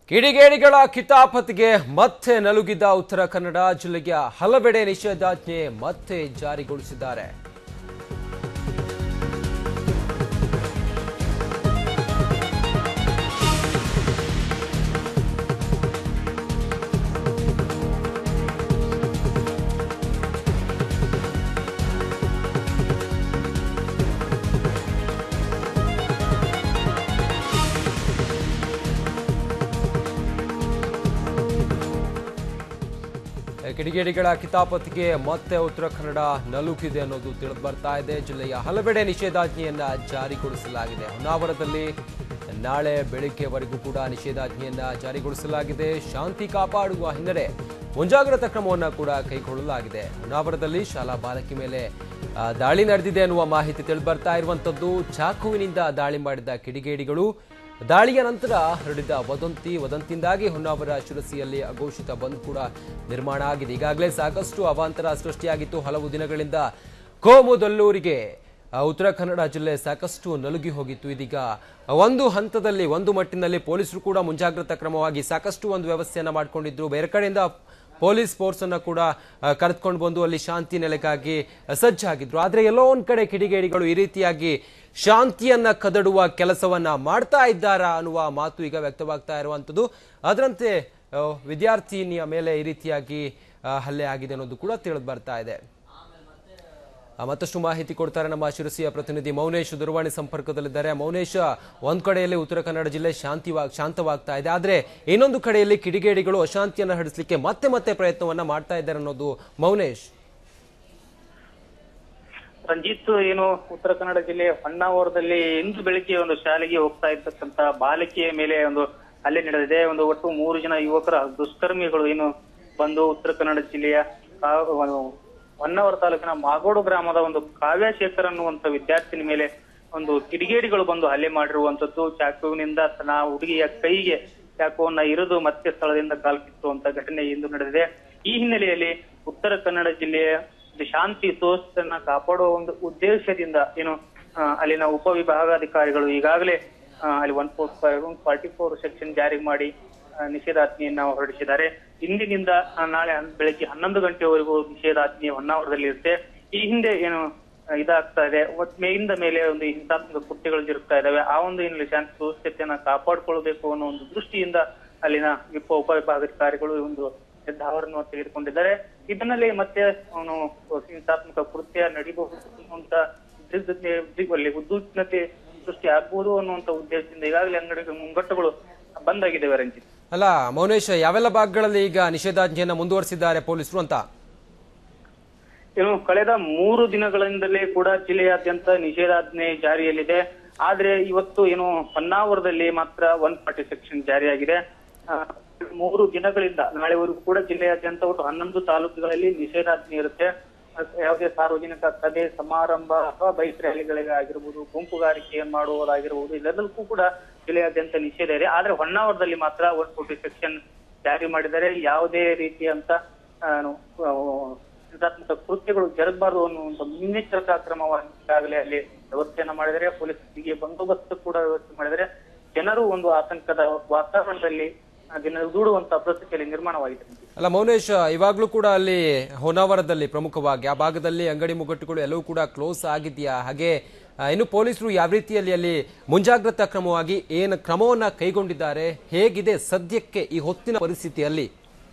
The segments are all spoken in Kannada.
ಕಿಡಿಗೇಡಿಗಳ ಕಿತಾಪತಿಗೆ ಮತ್ತೆ ನಲುಗಿದ್ದ ಉತ್ತರ ಕನ್ನಡ ಜಿಲ್ಲೆಯ ಹಲವೆಡೆ ನಿಷೇಧಾಜ್ಞೆ ಮತ್ತೆ ಜಾರಿಗೊಳಿಸಿದ್ದಾರೆ ಕಿಡಿಗೇಡಿಗಳ ಕಿತಾಪತಿಗೆ ಮತ್ತೆ ಉತ್ತರ ಕನ್ನಡ ನಲುಗಿದೆ ಅನ್ನೋದು ತಿಳಿದು ಬರ್ತಾ ಇದೆ ಜಿಲ್ಲೆಯ ಹಲವೆಡೆ ನಿಷೇಧಾಜ್ಞೆಯನ್ನ ಜಾರಿಗೊಳಿಸಲಾಗಿದೆ ಹೊನ್ನಾವರದಲ್ಲಿ ನಾಳೆ ಬೆಳಿಗ್ಗೆವರೆಗೂ ಕೂಡ ನಿಷೇಧಾಜ್ಞೆಯನ್ನ ಜಾರಿಗೊಳಿಸಲಾಗಿದೆ ಶಾಂತಿ ಕಾಪಾಡುವ ಹಿನ್ನೆಲೆ ಮುಂಜಾಗ್ರತಾ ಕ್ರಮವನ್ನು ಕೂಡ ಕೈಗೊಳ್ಳಲಾಗಿದೆ ಹೊನ್ನಾವರದಲ್ಲಿ ಶಾಲಾ ಬಾಲಕಿ ಮೇಲೆ ಆ, ದಾಳಿ ನಡೆದಿದೆ ಅನ್ನುವ ಮಾಹಿತಿ ತಿಳಿದು ಬರ್ತಾ ಇರುವಂತದ್ದು ಚಾಕುವಿನಿಂದ ದಾಳಿ ಮಾಡಿದ ಕಿಡಿಗೇಡಿಗಳು ದಾಳಿಯ ನಂತರ ಹರಡಿದ ವದಂತಿ ವದಂತಿಯಿಂದಾಗಿ ಹೊನ್ನಾವರ ಶಿರಸಿಯಲ್ಲಿ ಅಘೋಷಿತ ಬಂದ್ ಕೂಡ ನಿರ್ಮಾಣ ಆಗಿದೆ ಈಗಾಗಲೇ ಸಾಕಷ್ಟು ಅವಾಂತರ ಸೃಷ್ಟಿಯಾಗಿತ್ತು ಹಲವು ದಿನಗಳಿಂದ ಕೋಮುದಲ್ಲೂರಿಗೆ ಆ, ಉತ್ತರ ಕನ್ನಡ ಜಿಲ್ಲೆ ಸಾಕಷ್ಟು ನಲುಗಿ ಹೋಗಿತ್ತು ಇದೀಗ ಒಂದು ಹಂತದಲ್ಲಿ ಒಂದು ಮಟ್ಟಿನಲ್ಲಿ ಪೊಲೀಸರು ಕೂಡ ಮುಂಜಾಗ್ರತಾ ಕ್ರಮವಾಗಿ ಸಾಕಷ್ಟು ಒಂದು ವ್ಯವಸ್ಥೆಯನ್ನ ಮಾಡಿಕೊಂಡಿದ್ರು ಬೇರೆ ಕಡೆಯಿಂದ ಪೊಲೀಸ್ ಫೋರ್ಸ್ ಅನ್ನ ಕೂಡ ಆ, ಕರೆದುಕೊಂಡು ಬಂದು ಅಲ್ಲಿ ಶಾಂತಿ ನೆಲೆಗಾಗಿ ಸಜ್ಜಾಗಿದ್ರು ಆದ್ರೆ ಎಲ್ಲೋ ಒಂದ್ ಕಡೆ ಕಿಡಿಗೇಡಿಗಳು ಈ ರೀತಿಯಾಗಿ ಶಾಂತಿಯನ್ನ ಕದಡುವ ಕೆಲಸವನ್ನ ಮಾಡ್ತಾ ಇದ್ದಾರಾ ಅನ್ನುವ ಮಾತು ಈಗ ವ್ಯಕ್ತವಾಗ್ತಾ ಇರುವಂತದ್ದು ಅದರಂತೆ ಆ, ವಿದ್ಯಾರ್ಥಿನಿಯ ಮೇಲೆ ಈ ರೀತಿಯಾಗಿ ಆ, ಹಲ್ಲೆ ಆಗಿದೆ ಅನ್ನೋದು ಕೂಡ ತಿಳಿದು ಬರ್ತಾ ಇದೆ ಆ, ಮತ್ತಷ್ಟು ಮಾಹಿತಿ ಕೊಡ್ತಾರೆ ನಮ್ಮ ಶಿರಸಿಯ ಪ್ರತಿನಿಧಿ ಮೌನೇಶ್ ದೂರವಾಣಿ ಸಂಪರ್ಕದಲ್ಲಿದ್ದಾರೆ ಮೌನೇಶ್ ಒಂದ್ ಕಡೆಯಲ್ಲಿ ಉತ್ತರ ಕನ್ನಡ ಜಿಲ್ಲೆ ಶಾಂತಿವಾ ಶಾಂತವಾಗ್ತಾ ಇದೆ ಆದ್ರೆ ಇನ್ನೊಂದು ಕಡೆಯಲ್ಲಿ ಕಿಡಿಗೇಡಿಗಳು ಅಶಾಂತಿಯನ್ನ ಹಡಿಸ್ಲಿಕ್ಕೆ ಮತ್ತೆ ಮತ್ತೆ ಪ್ರಯತ್ನವನ್ನ ಮಾಡ್ತಾ ಇದ್ದಾರೆ ಅನ್ನೋದು ಮೌನೇಶ್ ರಂಜಿತ್ ಏನು ಉತ್ತರ ಕನ್ನಡ ಜಿಲ್ಲೆ ಹೊನ್ನಾವರದಲ್ಲಿ ಇಂದು ಬೆಳಿಗ್ಗೆ ಒಂದು ಶಾಲೆಗೆ ಹೋಗ್ತಾ ಇರ್ತಕ್ಕಂತ ಬಾಲಕಿಯ ಮೇಲೆ ಒಂದು ಹಲ್ಲೆ ನಡೆದಿದೆ ಒಂದು ಒಟ್ಟು ಮೂರು ಜನ ಯುವಕರ ದುಷ್ಕರ್ಮಿಗಳು ಏನು ಬಂದು ಉತ್ತರ ಕನ್ನಡ ಜಿಲ್ಲೆಯ ಕಾ- ಒಂದು ಹೊನ್ನಾವರ ತಾಲೂಕಿನ ಮಾಗೋಡು ಗ್ರಾಮದ ಒಂದು ಕಾವ್ಯ ಶೇಖರ್ ಅನ್ನುವಂತ ವಿದ್ಯಾರ್ಥಿನಿ ಮೇಲೆ ಒಂದು ಕಿಡಿಗೇಡಿಗಳು ಬಂದು ಹಲ್ಲೆ ಮಾಡಿರುವಂತದ್ದು ಚಾಕುವಿನಿಂದ ತನ್ನ ಹುಡುಗಿಯ ಕೈಗೆ ಚಾಕುವನ್ನ ಇರಿದು ಮತ್ತೆ ಸ್ಥಳದಿಂದ ಕಾಲ್ಕಿತ್ತುವಂತ ಘಟನೆ ಇಂದು ನಡೆದಿದೆ ಈ ಹಿನ್ನೆಲೆಯಲ್ಲಿ ಉತ್ತರ ಕನ್ನಡ ಜಿಲ್ಲೆಯ ಒಂದು ಶಾಂತಿ ಸುವ್ಯವಸ್ಥೆಯನ್ನ ಕಾಪಾಡುವ ಒಂದು ಉದ್ದೇಶದಿಂದ ಏನು ಆ, ಅಲ್ಲಿನ ಉಪವಿಭಾಗಾಧಿಕಾರಿಗಳು ಈಗಾಗಲೇ ಆ, ಅಲ್ಲಿ one four five forty four section ಜಾರಿ ಮಾಡಿ ಆ, ನಿಷೇಧಾಜ್ಞೆಯನ್ನ ಹೊರಡಿಸಿದ್ದಾರೆ ಇಂದಿನಿಂದ ಆ, ನಾಳೆ ಹನ್- ಬೆಳಗ್ಗೆ ಹನ್ನೊಂದು ಗಂಟೆವರೆಗೂ ನಿಷೇಧಾಜ್ಞೆ ಹೊನ್ನಾವರದಲ್ಲಿ ಇರುತ್ತೆ ಈ ಹಿಂದೆ ಏನು ಆ, ಇದಾಗ್ತಾ ಇದೆ ಒಟ್ ಮೇಲಿಂದ ಮೇಲೆ ಒಂದು ಹಿಂಸಾತ್ಮಕ ಕೃತ್ಯಗಳು ಜರುಗ್ತಾ ಇದಾವೆ ಆ ಒಂದು ಹಿನ್ನೆಲೆ ಶಾಂತಿ ಸುವ್ಯವಸ್ಥೆಯನ್ನ ಕಾಪಾಡಿಕೊಳ್ಬೇಕು ಅನ್ನೋ ಒಂದು ದೃಷ್ಟಿಯಿಂದ ಅಲ್ಲಿನ ವಿಪ ಉಪವಿಭಾಗಾಧಿಕಾರಿಗಳು ಒಂದು ನಿರ್ಧಾರವನ್ನು ತೆಗೆದುಕೊಂಡಿದ್ದಾರೆ ಇದನ್ನಲ್ಲಿ ಮತ್ತೆ ಅವನು ಹಿಂಸಾತ್ಮಕ ಕೃತ್ಯ ನಡೀಬಹುದು ಅನ್ನುವಂತ ದಿಗ್ಗಜ- ದಿಗ್- ಅಲ್ಲಿ ಉದ್ವಿಗ್ನತೆ ಸೃಷ್ಟಿ ಆಗ್ಬೋದು ಅನ್ನುವಂತ ಉದ್ದೇಶದಿಂದ ಈಗಾಗಲೇ ಅಂಗಡಿ ಮುಂಗಟ್ಟುಗಳು ಬಂದ್ ಆಗಿದ್ದಾವೆ ರಂಜಿತ್ ಅಲ್ಲ ಮೌನೇಶ್ ಯಾವೆಲ್ಲ ಭಾಗಗಳಲ್ಲಿ ಈಗ ನಿಷೇಧಾಜ್ಞೆಯನ್ನ ಮುಂದುವರಿಸಿದ್ದಾರೆ ಪೊಲೀಸರು ಅಂತ ಏನು ಕಳೆದ ಮೂರು ದಿನಗಳಿಂದಲೇ ಕೂಡ ಜಿಲ್ಲೆಯಾದ್ಯಂತ ನಿಷೇಧಾಜ್ಞೆ ಜಾರಿಯಲ್ಲಿದೆ ಆದ್ರೆ ಇವತ್ತು ಏನು ಹೊನ್ನಾವರದಲ್ಲಿ ಮಾತ್ರ ಒನ್ ಫಾರ್ಟಿ ಸೆಕ್ಷನ್ ಜಾರಿಯಾಗಿದೆ ಆ, ಮೂರು ದಿನಗಳಿಂದ ನಾಳೆವರೆಗೂ ಕೂಡ ಜಿಲ್ಲೆಯಾದ್ಯಂತ ಒಟ್ಟು ಹನ್ನೊಂದು ತಾಲೂಕುಗಳಲ್ಲಿ ನಿಷೇಧಾಜ್ಞೆ ಇರುತ್ತೆ ಅದ್ ಯಾವುದೇ ಸಾರ್ವಜನಿಕ ಸಭೆ ಸಮಾರಂಭ ಅಥವಾ ಬೈಕ್ ರ್ಯಾಲಿಗಳಿಗೆ ಆಗಿರ್ಬೋದು ಗುಂಪುಗಾರಿಕೆ ಮಾಡುವುದಾಗಿರ್ಬೋದು ಇದೆಲ್ಲದಕ್ಕೂ ಕೂಡ ಜಿಲ್ಲೆಯಾದ್ಯಂತ ನಿಷೇಧ ಇದೆ ಆದ್ರೆ ಹೊನ್ನಾವರದಲ್ಲಿ ಮಾತ್ರ ಒನ್ ಫೋರ್ಟಿ ಸೆಕ್ಷನ್ ಜಾರಿ ಮಾಡಿದ್ದಾರೆ ಯಾವುದೇ ರೀತಿಯಂತ ಆ, ಏನು, ಆ, ಹಿಂಸಾತ್ಮಕ ಕೃತ್ಯಗಳು ಜರುಗಬಾರದು ಅನ್ನುವಂತ ಮುನ್ನೆಚ್ಚರಿಕಾ ಕ್ರಮವಾಗಿ ಈಗಾಗಲೇ ಅಲ್ಲಿ ವ್ಯವಸ್ಥೆಯನ್ನ ಮಾಡಿದರೆ ಪೊಲೀಸ್ ಬಿಗಿ ಬಂದೋಬಸ್ತ್ ಕೂಡ ವ್ಯವಸ್ಥೆ ಮಾಡಿದರೆ ಜನರು ಒಂದು ಆತಂಕದ ವಾತಾವರಣದಲ್ಲಿ ಆ, ದಿನ ದೂಡುವಂತ ಪರಿಸ್ಥಿತಿಯಲ್ಲಿ ನಿರ್ಮಾಣವಾಗಿದೆ ಅಲ್ಲ ಮೌನೇಶ್ ಇವಾಗ್ಲೂ ಕೂಡ ಅಲ್ಲಿ ಹೊನ್ನಾವರದಲ್ಲಿ ಪ್ರಮುಖವಾಗಿ ಆ ಭಾಗದಲ್ಲಿ ಅಂಗಡಿ ಮುಗ್ಗಟ್ಟುಗಳು ಎಲ್ಲವೂ ಕೂಡ ಕ್ಲೋಸ್ ಆಗಿದೆಯಾ ಹಾಗೆ ಆ, ಇನ್ನು ಪೊಲೀಸರು ಯಾವ ರೀತಿಯಲ್ಲಿ ಅಲ್ಲಿ ಮುಂಜಾಗ್ರತಾ ಕ್ರಮವಾಗಿ ಏನು ಕ್ರಮವನ್ನ ಕೈಗೊಂಡಿದ್ದಾರೆ ಹೇಗಿದೆ ಸದ್ಯಕ್ಕೆ ಈ ಹೊತ್ತಿನ ಪರಿಸ್ಥಿತಿಯಲ್ಲಿ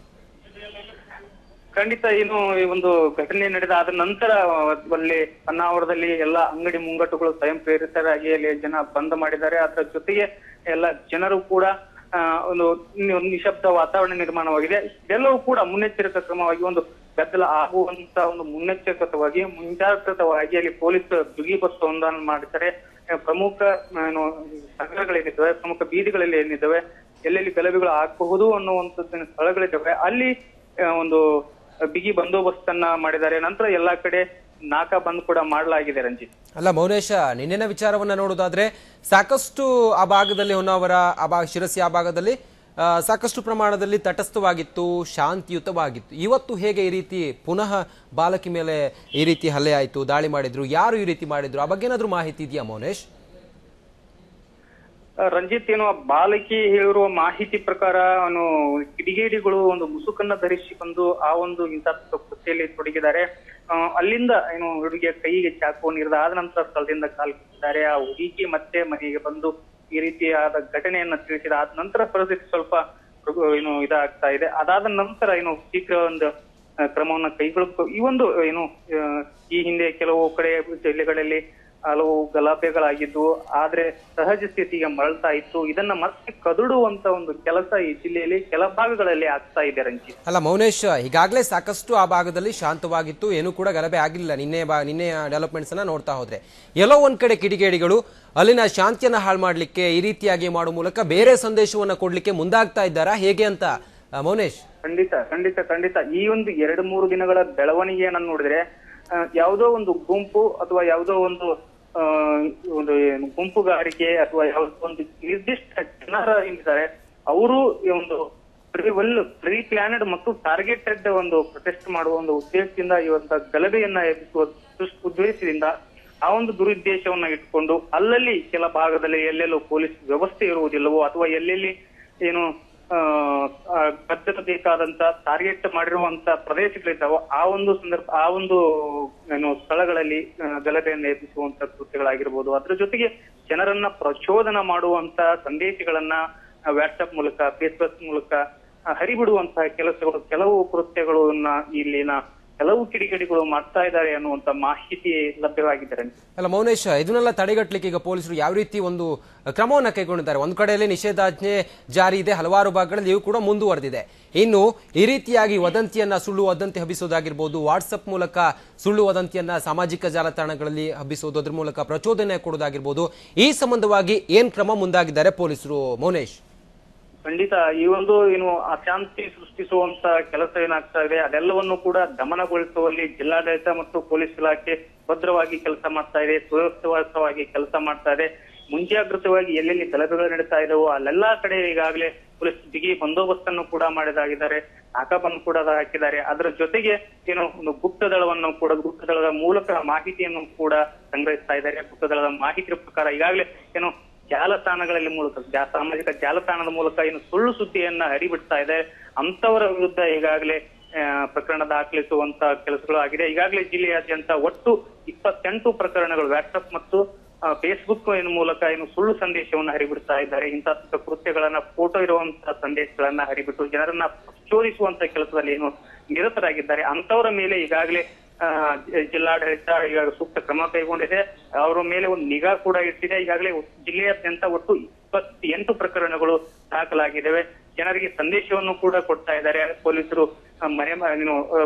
ಖಂಡಿತ ಏನು ಈ ಒಂದು ಘಟನೆ ನಡೆದ ಆದ ನಂತರ ಅಲ್ಲಿ ಹೊನ್ನಾವರದಲ್ಲಿ ಎಲ್ಲ ಅಂಗಡಿ ಮುಂಗಟ್ಟುಗಳು ಸ್ವಯಂ ಪ್ರೇರಿತರಾಗಿ ಅಲ್ಲಿ ಜನ ಬಂದ್ ಮಾಡಿದ್ದಾರೆ ಅದರ ಜೊತೆಗೆ ಎಲ್ಲ ಜನರು ಕೂಡ ಆ, ಒಂದು ನಿ- ಒಂದು ನಿಶಬ್ದ ವಾತಾವರಣ ನಿರ್ಮಾಣವಾಗಿದೆ ಇದೆಲ್ಲವೂ ಕೂಡ ಮುನ್ನೆಚ್ಚರಿಕಾ ಕ್ರಮವಾಗಿ ಒಂದು ಗದ್ದಲ ಆಗುವಂತ ಒಂದು ಮುನ್ನೆಚ್ಚರಿಕತವಾಗಿ ಮುಂಜಾಗ್ರತವಾಗಿ ಅಲ್ಲಿ ಪೊಲೀಸ್ ಬಿಗಿ ಒಂದನ್ನು ಮಾಡಿದ್ದಾರೆ ಆ, ಪ್ರಮುಖ ಏನು ನಗರಗಳೇನಿದ್ದಾವೆ ಪ್ರಮುಖ ಬೀದಿಗಳಲ್ಲಿ ಏನಿದ್ದಾವೆ ಎಲ್ಲೆಲ್ಲಿ ಗಲಭೆಗಳು ಆಗಬಹುದು ಅನ್ನುವಂಥದ್ದು ಸ್ಥಳಗಳಿದ್ದಾವೆ ಅಲ್ಲಿ ಆ, ಒಂದು ಬಿಗಿ ಬಂದೋಬಸ್ತನ್ನ ಮಾಡಿದ್ದಾರೆ ನಂತರ ಎಲ್ಲಾ ಕಡೆ ನಾಕಾ ಬಂದ್ ಕೂಡ ಮಾಡಲಾಗಿದೆ ರಂಜಿತ್ ಅಲ್ಲ ಮೌನೇಶ ನಿನ್ನೆನ ವಿಚಾರವನ್ನ ನೋಡೋದಾದ್ರೆ ಸಾಕಷ್ಟು ಆ ಭಾಗದಲ್ಲಿ ಹೊನ್ನಾವರ ಆ ಭಾಗ ಶಿರಸಿ ಆ ಭಾಗದಲ್ಲಿ ಆ, ಸಾಕಷ್ಟು ಪ್ರಮಾಣದಲ್ಲಿ ತಟಸ್ಥವಾಗಿತ್ತು ಶಾಂತಿಯುತವಾಗಿತ್ತು ಇವತ್ತು ಹೇಗೆ ಈ ರೀತಿ ಪುನಃ ಬಾಲಕಿ ಮೇಲೆ ಈ ರೀತಿ ಹಲ್ಲೆ ಆಯಿತು ದಾಳಿ ಮಾಡಿದ್ರು ಯಾರು ಈ ರೀತಿ ಮಾಡಿದ್ರು ಆ ಬಗ್ಗೆ ಏನಾದ್ರೂ ಮಾಹಿತಿ ಇದೆಯಾ ಮೌನೇಶ್ ಆ, ರಂಜಿತ್ ಏನು ಆ ಬಾಲಕಿ ಹೇಳಿರುವ ಮಾಹಿತಿ ಪ್ರಕಾರ ಅವನು ಕಿಡಿಗೇಡಿಗಳು ಒಂದು ಮುಸುಕನ್ನ ಧರಿಸಿಕೊಂಡು ಆ ಒಂದು ಹಿಂಸಾತ್ಮಕ ಕೃತ್ಯದಲ್ಲಿ ತೊಡಗಿದ್ದಾರೆ ಆ, ಅಲ್ಲಿಂದ ಏನು ಹುಡುಗಿಯ ಕೈಗೆ ಚಾಕು ನೀಡಿದ ಆದ ನಂತರ ಸ್ಥಳದಿಂದ ಕಾಲ್ಕಿದ್ದಾರೆ ಆ ಹುಡುಗಿ ಮತ್ತೆ ಮನೆಗೆ ಬಂದು ಈ ರೀತಿಯಾದ ಘಟನೆಯನ್ನ ತಿಳಿಸಿದ ಆದ ನಂತರ ಪರಿಸ್ಥಿತಿ ಸ್ವಲ್ಪ ಆ, ಏನು ಇದಾಗ್ತಾ ಇದೆ ಅದಾದ ನಂತರ ಏನು ಶೀಘ್ರ ಒಂದು ಆ, ಕ್ರಮವನ್ನ ಕೈಗೊಳ್ಳಬೇಕು ಈ ಒಂದು ಏನು ಆ, ಈ ಹಿಂದೆ ಕೆಲವು ಕಡೆ ಜಿಲ್ಲೆಗಳಲ್ಲಿ ಹಲವು ಗಲಾಟೆಗಳಾಗಿದ್ದು ಆದ್ರೆ ಸಹಜ ಸ್ಥಿತಿಗೆ ಮರಳ್ತಾ ಇತ್ತು ಇದನ್ನ ಮತ್ತೆ ಕದುಡುವಂತ ಒಂದು ಕೆಲಸ ಈ ಜಿಲ್ಲೆಯಲ್ಲಿ ಕೆಲ ಭಾಗಗಳಲ್ಲಿ ಆಗ್ತಾ ಇದೆ ರಂಜಿತ್ ಅಲ್ಲ ಮೌನೇಶ್ ಈಗಾಗಲೇ ಸಾಕಷ್ಟು ಆ ಭಾಗದಲ್ಲಿ ಶಾಂತವಾಗಿತ್ತು ಏನೂ ಕೂಡ ಗಲಭೆ ಆಗಿಲ್ಲ ನಿನ್ನೆ ಬಾ ನಿನ್ನೆ ಡೆವಲಪ್ಮೆಂಟ್ಸ್ ಅನ್ನ ನೋಡ್ತಾ ಹೋದ್ರೆ ಎಲ್ಲೋ ಒಂದ್ ಕಡೆ ಕಿಡಿಗೇಡಿಗಳು ಅಲ್ಲಿನ ಶಾಂತಿಯನ್ನ ಹಾಳು ಮಾಡ್ಲಿಕ್ಕೆ ಈ ರೀತಿಯಾಗಿ ಮಾಡುವ ಮೂಲಕ ಬೇರೆ ಸಂದೇಶವನ್ನ ಕೊಡ್ಲಿಕ್ಕೆ ಮುಂದಾಗ್ತಾ ಇದ್ದಾರಾ ಹೇಗೆ ಅಂತ ಆ, ಮೌನೇಶ್ ಖಂಡಿತ ಖಂಡಿತ ಖಂಡಿತ ಈ ಒಂದು ಎರಡು ಮೂರು ದಿನಗಳ ಬೆಳವಣಿಗೆಯನ್ನ ನೋಡಿದ್ರೆ ಆ, ಯಾವುದೋ ಒಂದು ಗುಂಪು ಅಥವಾ ಯಾವುದೋ ಒಂದು ಆ, ಒಂದು ಏನು ಗುಂಪುಗಾರಿಕೆ ಅಥವಾ ಯಾವುದೋ ಒಂದು ನಿರ್ದಿಷ್ಟ ಜನರ ಏನಿದ್ದಾರೆ ಅವರು ಈ ಒಂದು ವೆಲ್ ಪ್ರೀ ಪ್ಲಾನೆಡ್ ಮತ್ತು ಟಾರ್ಗೆಟೆಡ್ ಒಂದು ಪ್ರೊಟೆಸ್ಟ್ ಮಾಡುವ ಒಂದು ಉದ್ದೇಶದಿಂದ ಈ ಒಂದು ಗಲಭೆಯನ್ನ ಎಬ್ಬಿಸುವ ದುಸ್- ಉದ್ದೇಶದಿಂದ ಆ ಒಂದು ದುರುದ್ದೇಶವನ್ನ ಇಟ್ಕೊಂಡು ಅಲ್ಲಲ್ಲಿ ಕೆಲ ಭಾಗದಲ್ಲಿ ಎಲ್ಲೆಲ್ಲೋ ಪೊಲೀಸ್ ವ್ಯವಸ್ಥೆ ಇರುವುದಿಲ್ಲವೋ ಅಥವಾ ಎಲ್ಲೆಲ್ಲಿ ಏನು ಆ, ಆ, ಭದ್ರಬೇಕಾದಂತ ಟಾರ್ಗೆಟ್ ಮಾಡಿರುವಂತ ಪ್ರದೇಶಗಳಿದ್ದಾವೋ ಆ ಒಂದು ಸಂದರ್ಭ ಆ ಒಂದು ಏನು ಸ್ಥಳಗಳಲ್ಲಿ ಆ, ಗಲಭೆಯನ್ನು ಎಬ್ಬಿಸುವಂತ ಕೃತ್ಯಗಳಾಗಿರ್ಬೋದು ಅದ್ರ ಜೊತೆಗೆ ಜನರನ್ನ ಪ್ರಚೋದನ ಮಾಡುವಂತ ಸಂದೇಶಗಳನ್ನ ವಾಟ್ಸ್ಆಪ್ ಮೂಲಕ ಫೇಸ್ಬುಕ್ ಮೂಲಕ ಆ, ಹರಿಬಿಡುವಂತಹ ಕೆಲಸಗಳು ಕೆಲವು ಕೃತ್ಯಗಳನ್ನ ಇಲ್ಲಿನ ಕೆಲವು ಕಿಡಿಗೇಡಿಗಳು ಮಾಡ್ತಾ ಇದ್ದಾರೆ ಅನ್ನುವಂತ ಮಾಹಿತಿ ಲಭ್ಯವಾಗಿದ್ದಾರೆ ಅಲ್ಲ ಮೌನೇಶ್ ಇದನ್ನೆಲ್ಲ ತಡೆಗಟ್ಟಲಿಕ್ಕೆ ಈಗ ಪೊಲೀಸರು ಯಾವ ರೀತಿ ಒಂದು ಕ್ರಮವನ್ನ ಕೈಗೊಂಡಿದ್ದಾರೆ ಒಂದು ಕಡೆಯಲ್ಲಿ ನಿಷೇಧಾಜ್ಞೆ ಜಾರಿ ಇದೆ ಹಲವಾರು ಭಾಗಗಳಲ್ಲಿ ಇವು ಕೂಡ ಮುಂದುವರೆದಿದೆ ಇನ್ನು ಈ ರೀತಿಯಾಗಿ ವದಂತಿಯನ್ನ ಸುಳ್ಳು ವದಂತಿ ಹಬ್ಬಿಸೋದಾಗಿರ್ಬೋದು ವಾಟ್ಸಪ್ ಮೂಲಕ ಸುಳ್ಳು ವದಂತಿಯನ್ನ ಸಾಮಾಜಿಕ ಜಾಲತಾಣಗಳಲ್ಲಿ ಹಬ್ಬಿಸೋದು ಅದ್ರ ಮೂಲಕ ಪ್ರಚೋದನೆ ಕೊಡೋದಾಗಿರ್ಬೋದು ಈ ಸಂಬಂಧವಾಗಿ ಏನ್ ಕ್ರಮ ಮುಂದಾಗಿದ್ದಾರೆ ಪೊಲೀಸರು ಮೌನೇಶ್ ಖಂಡಿತ ಈ ಒಂದು ಏನು ಅಶಾಂತಿ ಸೃಷ್ಟಿಸುವಂತ ಕೆಲಸ ಏನಾಗ್ತಾ ಇದೆ ಅದೆಲ್ಲವನ್ನು ಕೂಡ ದಮನಗೊಳಿಸುವಲ್ಲಿ ಜಿಲ್ಲಾಡಳಿತ ಮತ್ತು ಪೊಲೀಸ್ ಇಲಾಖೆ ಭದ್ರವಾಗಿ ಕೆಲಸ ಮಾಡ್ತಾ ಇದೆ ಸುವ್ಯವಸ್ಥಿತವಾಗಿ ಕೆಲಸ ಮಾಡ್ತಾ ಇದೆ ಮುಂಜಾಗ್ರತವಾಗಿ ಎಲ್ಲೆಲ್ಲಿ ಗಲಭೆಗಳು ನಡೀತಾ ಇದಾವೋ ಅಲ್ಲೆಲ್ಲಾ ಕಡೆ ಈಗಾಗಲೇ ಪೊಲೀಸ್ ಬಿಗಿ ಬಂದೋಬಸ್ತನ್ನು ಕೂಡ ಮಾಡಿದಾಗಿದ್ದಾರೆ ನಾಕಾಬಂದ್ ಕೂಡ ಹಾಕಿದ್ದಾರೆ ಅದರ ಜೊತೆಗೆ ಏನು ಒಂದು ಗುಪ್ತ ದಳವನ್ನು ಕೂಡ ಗುಪ್ತ ದಳದ ಮೂಲಕ ಮಾಹಿತಿಯನ್ನು ಕೂಡ ಸಂಗ್ರಹಿಸ್ತಾ ಇದ್ದಾರೆ ಗುಪ್ತ ದಳದ ಮಾಹಿತಿ ಪ್ರಕಾರ ಈಗಾಗಲೇ ಏನು ಜಾಲತಾಣಗಳಲ್ಲಿ ಮೂಲಕ ಜಾ- ಸಾಮಾಜಿಕ ಜಾಲತಾಣದ ಮೂಲಕ ಏನು ಸುಳ್ಳು ಸುದ್ದಿಯನ್ನ ಹರಿಬಿಡ್ತಾ ಇದೆ ಅಂತವರ ವಿರುದ್ಧ ಈಗಾಗಲೇ ಆ, ಪ್ರಕರಣ ದಾಖಲಿಸುವಂತ ಕೆಲಸಗಳು ಆಗಿದೆ ಈಗಾಗಲೇ ಜಿಲ್ಲೆಯಾದ್ಯಂತ ಒಟ್ಟು ಇಪ್ಪತ್ತೆಂಟು ಪ್ರಕರಣಗಳು ವಾಟ್ಸ್ಆಪ್ ಮತ್ತು ಫೇಸ್ಬುಕ್ ಏನು ಮೂಲಕ ಏನು ಸುಳ್ಳು ಸಂದೇಶವನ್ನು ಹರಿಬಿಡ್ತಾ ಇದ್ದಾರೆ ಇಂತಹ ಕೃತ್ಯಗಳನ್ನ ಫೋಟೋ ಇರುವಂತಹ ಸಂದೇಶಗಳನ್ನ ಹರಿಬಿಟ್ಟು ಜನರನ್ನ ಪ್ರಚೋದಿಸುವಂತ ಕೆಲಸದಲ್ಲಿ ಏನು ನಿರತರಾಗಿದ್ದಾರೆ ಅಂತವರ ಮೇಲೆ ಈಗಾಗಲೇ ಆ, ಜಿ- ಜಿಲ್ಲಾಡಳಿತ ಈಗ ಸೂಕ್ತ ಕ್ರಮ ಕೈಗೊಂಡಿದೆ ಅವರ ಮೇಲೆ ಒಂದು ನಿಗಾ ಕೂಡ ಇಟ್ಟಿದೆ ಈಗಾಗಲೇ ಜಿಲ್ಲೆಯಾದ್ಯಂತ ಒಟ್ಟು ಇಪ್ಪತ್ತೆಂಟು ಪ್ರಕರಣಗಳು ದಾಖಲಾಗಿದ್ದಾವೆ ಜನರಿಗೆ ಸಂದೇಶವನ್ನು ಕೂಡ ಕೊಡ್ತಾ ಇದ್ದಾರೆ ಪೊಲೀಸರು ಆ, ಮನೆ ಮ- ಏನು ಆ,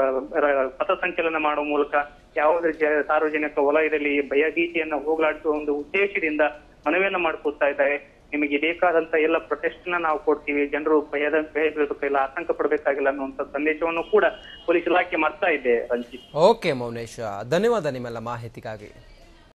ಆ, ಪಥಸಂಚಲನ ಮಾಡುವ ಮೂಲಕ ಯಾವುದೇ ಜ- ಸಾರ್ವಜನಿಕ ವಲಯದಲ್ಲಿ ಭಯಭೀತಿಯನ್ನ ಹೋಗಲಾಡಿಸುವ ಒಂದು ಉದ್ದೇಶದಿಂದ ಮನವಿಯನ್ನ ಮಾಡ್ಕೊಳ್ತಾ ಇದ್ದಾರೆ ನಿಮಗೆ ಬೇಕಾದಂತ ಎಲ್ಲ ಪ್ರೊಟೆಸ್ಟ್ ನ ನಾವು ಕೊಡ್ತೀವಿ ಜನರು ಭಯದ ಭಯ ಬೀಳಬೇಕಾಗಿಲ್ಲ ಆತಂಕ ಪಡಬೇಕಾಗಿಲ್ಲ ಅನ್ನುವಂತ ಸಂದೇಶವನ್ನು ಕೂಡ ಪೊಲೀಸ್ ಇಲಾಖೆ ಮಾಡ್ತಾ ಇದೆ ರಂಜಿತ್ ಓಕೆ ಮೌನೇಶ್ ಧನ್ಯವಾದ ನಿಮ್ಮೆಲ್ಲ ಮಾಹಿತಿಗಾಗಿ